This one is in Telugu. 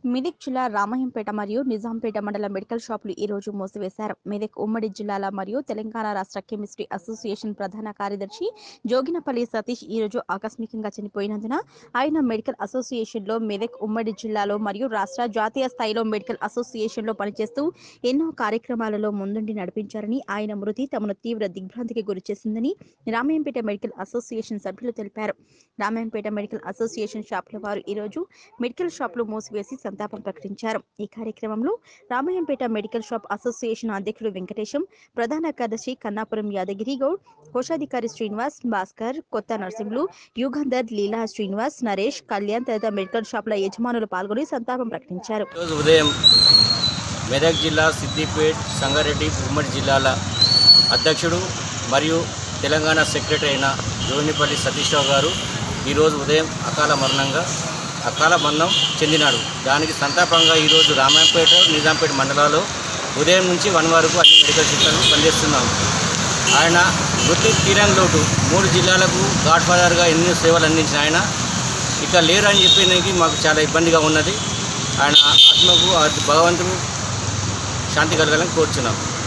మెదక్ జిల్లా రామయ్యంపేట మరియు నిజాంపేట మండల మెడికల్ షాపులు ఈ రోజు మూసివేశారు మెదక్ ఉమ్మడి జిల్లాల మరియు తెలంగాణ రాష్ట్ర కెమిస్ట్రీ అసోసియేషన్ ప్రధాన కార్యదర్శి జోగినపల్లి సతీష్ ఈ రోజు ఆకస్మికంగా చనిపోయినందున ఆయన మెడికల్ అసోసియేషన్ లో మెదక్ ఉమ్మడి జిల్లాలో మరియు రాష్ట్ర జాతీయ స్థాయిలో మెడికల్ అసోసియేషన్ లో పనిచేస్తూ ఎన్నో కార్యక్రమాలలో ముందుండి నడిపించారని ఆయన మృతి తమను తీవ్ర దిగ్భ్రాంతికి గురిచేసిందని రామయ్యంపేట మెడికల్ అసోసియేషన్ సభ్యులు తెలిపారు రామయ్యంపేట మెడికల్ అసోసియేషన్ షాపుల వారు ఈ రోజు మెడికల్ షాపులు మూసివేసి సంతాపం ప్రకటించారు ఈ కార్యక్రమంలో రామయ్యంపేట మెడికల్ షాప్ అసోసియేషన్ అధ్యక్షుడు వెంకటేశం ప్రధాన కార్యదర్శి కన్నాపురం యాదగిరి గౌడ్ కోశాధికారి శ్రీనివాస్ భాస్కర్ కొత్త నర్సింహులు యుగంధర్ లీలా శ్రీనివాస్ నరేష్ కళ్యాణ్ తదితర మెడికల్ షాపుల యజమానులు పాల్గొని సంతాపం ప్రకటించారు ఈరోజు ఉదయం మెదక్ జిల్లా సిద్దిపేట్ సంగారెడ్డి ఉమ్మడి జిల్లాల అధ్యక్షుడు మరియు తెలంగాణ సెక్రటరీ అయిన జోనిపల్లి సతీష్ రావు గారు ఈరోజు ఉదయం అకాల మరణంగా అకాల మరణం చెందినాడు దానికి సంతాపంగా ఈరోజు రామాయపేట నిజాంపేట మండలాల్లో ఉదయం నుంచి వన్ వరకు అన్ని మెడికల్ సెంటర్లు పనిచేస్తున్నాం ఆయన వృత్తి తీరం లోటు మూడు జిల్లాలకు గాడ్ ఫాదర్గా ఎన్నో సేవలు అందించిన ఆయన ఇక లేరు అని చెప్పడానికి మాకు చాలా ఇబ్బందిగా ఉన్నది ఆయన ఆత్మకు ఆ భగవంతుడు శాంతి కలగాలని కోరుచున్నాం